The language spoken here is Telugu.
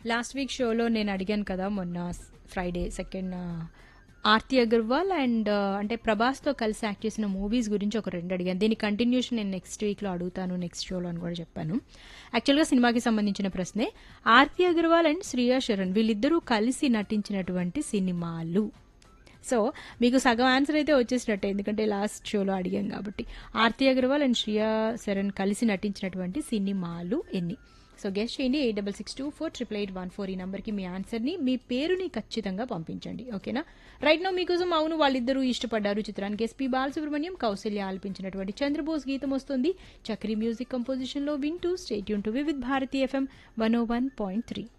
లాస్ట్ వీక్ షోలో నేను అడిగాను కదా మొన్న Friday second Aarti Agarwal and అంటే ప్రభాస్తో కలిసి యాక్ట్ చేసిన మూవీస్ గురించి ఒక రెండు అడిగాను దీని కంటిన్యూషన్ నేను నెక్స్ట్ వీక్లో అడుగుతాను నెక్స్ట్ షోలో అని కూడా చెప్పాను యాక్చువల్గా సినిమాకి సంబంధించిన ప్రశ్నే ఆర్తి అగర్వాల్ అండ్ శ్రియా శరణ్ వీళ్ళిద్దరూ కలిసి నటించినటువంటి సినిమాలు సో మీకు సగం ఆన్సర్ అయితే వచ్చేసినట్టే ఎందుకంటే లాస్ట్ షోలో అడిగాం కాబట్టి ఆర్తి అగర్వాల్ అండ్ శ్రియా శరణ్ కలిసి నటించినటువంటి సినిమాలు ఎన్ని సో గెస్ట్ చేయండి eight double six two four triple eight one four ఈ నెంబర్కి మీ ఆన్సర్ని మీ పేరుని ఖచ్చితంగా పంపించండి ఓకేనా రైట్ నో మీకోసం అవును వాళ్ళిద్దరూ ఇష్టపడ్డారు చిత్రానికి ఎస్పీ బాలసుబ్రహ్మణ్యం కౌశల్య ఆలపించినటువంటి చంద్రబోస్ గీతం వస్తుంది చక్రీ మ్యూజిక్ కంపోజిషన్లో వింటూ stay tuned to with Bharati FM one O one point three